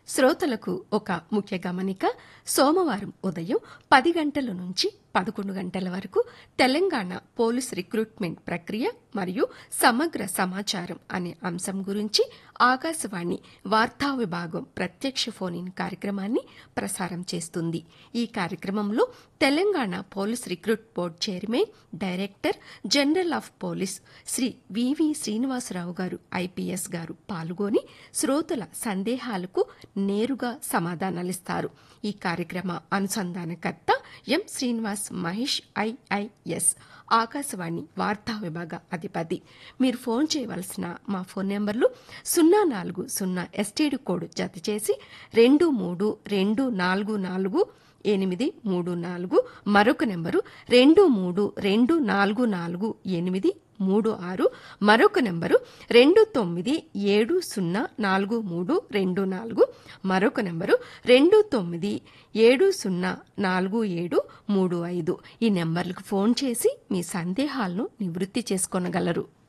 శ్రోతలకు ఒక ముఖ్య గమనిక సోమవారం ఉదయం పది గంటల నుంచి పదకొండు గంటల వరకు తెలంగాణ పోలీస్ రిక్రూట్మెంట్ ప్రక్రియ మరియు సమగ్ర సమాచారం అనే అంశం గురించి ఆకాశవాణి వార్తా విభాగం ప్రత్యక్ష ఫోన్ ఇన్ కార్యక్రమాన్ని ప్రసారం చేస్తుంది ఈ కార్యక్రమంలో Telangana police recruit board chairman director general of police Shri V V Srinivasarao గారు ఐపీఎస్ గారు పాల్గొని శ్రోతల సందేహాలకు నేరుగా సమాధానాలిస్తారు ఈ కార్యక్రమ అనుసంధానకర్త ఎం శ్రీనివాస్ మహేష్ ఐఐఎస్ ఆకాశవాణి వార్తా విభాగ అధిపతి మీరు ఫోన్ చేయవలసిన మా ఫోన్ నెంబర్లు సున్నా నాలుగు సున్నా ఎస్టీడీ కోడ్ జత చేసి రెండు మూడు రెండు నాలుగు నాలుగు ఎనిమిది మూడు నాలుగు మరొక నెంబరు రెండు మూడు రెండు నాలుగు నాలుగు ఎనిమిది మూడు ఆరు మరొక నెంబరు రెండు తొమ్మిది ఏడు సున్నా నాలుగు మూడు రెండు నాలుగు మరొక నెంబరు రెండు తొమ్మిది ఏడు సున్నా నాలుగు ఏడు మూడు ఐదు ఈ నెంబర్లకు ఫోన్ చేసి మీ సందేహాలను నివృత్తి చేసుకొనగలరు